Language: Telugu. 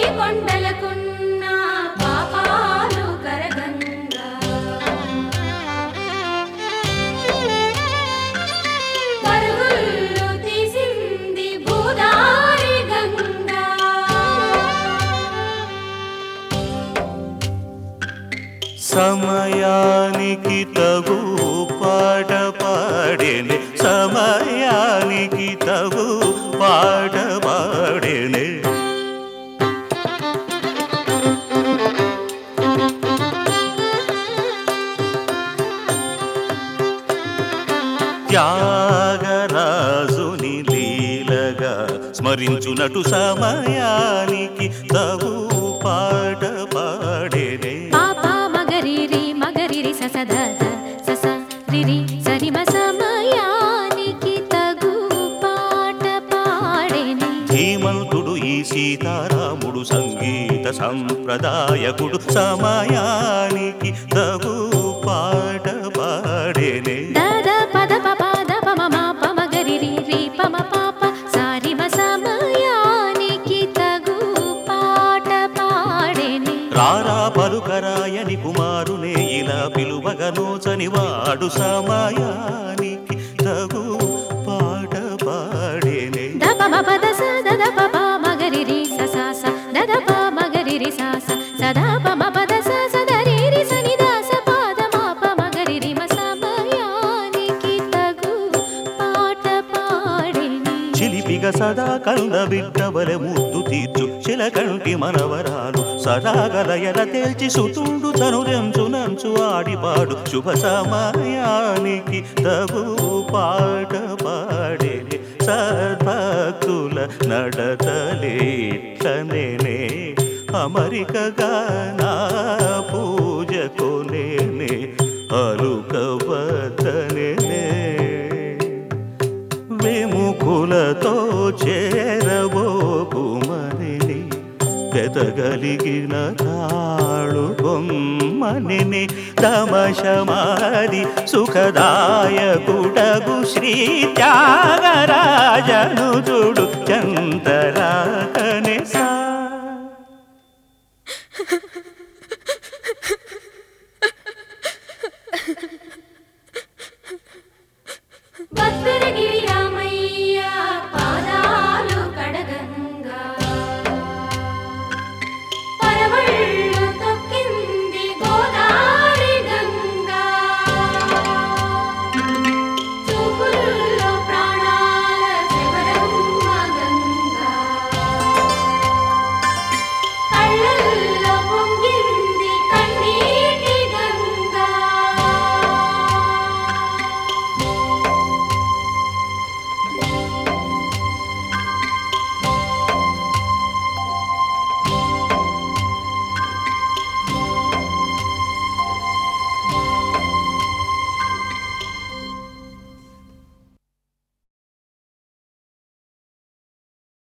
కొండలకున్న పాపాలు కరగంగా పరుగులు తీసింది భూదారి గంగా సమయానికి తగు పాట పాడేనే సమయానికి తగు పాట పాడేనే త్యాగరాజుని లీలగా స్మరించునటు సమయానికి తగు పాట పాడేనే పాప మగరిరి మగరిరి ససద సస రిరి సరిమ సమయానికి తగు పాట పాడేని ధీమంతుడు ఈ సీతారాముడు సంగీత సంప్రదాయకుడు సమయానికి తగు పాట పాడేనే దద పద పప దప మమ పమ గరిరి రి పమ పాప సారిమ సమయానికి తగు పాట పాడేని రారా పలుకరాయని కుమారునే ఇలా పిలువగనోచని వాడు సమయానికి తగు పాట పాడేనే దప మ పద స దద పప మగరిరి స స స దద ప మగరిరి స స సదా ప మ పద స స ద రి రి స ని ద స పాద మ ప మగరిరి మ సమయానికి తగు పాట పాడేని చిలిపిగ సదా కంద బిడ్డవలె ముద్దు తీర్చు శిలకంటి మనవరాలు సదాగలయల తేల్చి సుతుండు తను రెంచు నంచు ఆడిపాడు శుభ సమయానికి తగు పాట పాడే సద్భక్తుల నడతలేట్లనే అమరికగా నా పూజ కొనేనే అలుకవద్దనే విముఖులతో చేరబోకుమని పెదగలిగిన తాళు బొమ్మని తమశమాది సుఖదాయకుడగు శ్రీ త్యాగరాజను చూడు చంతరాకనే సా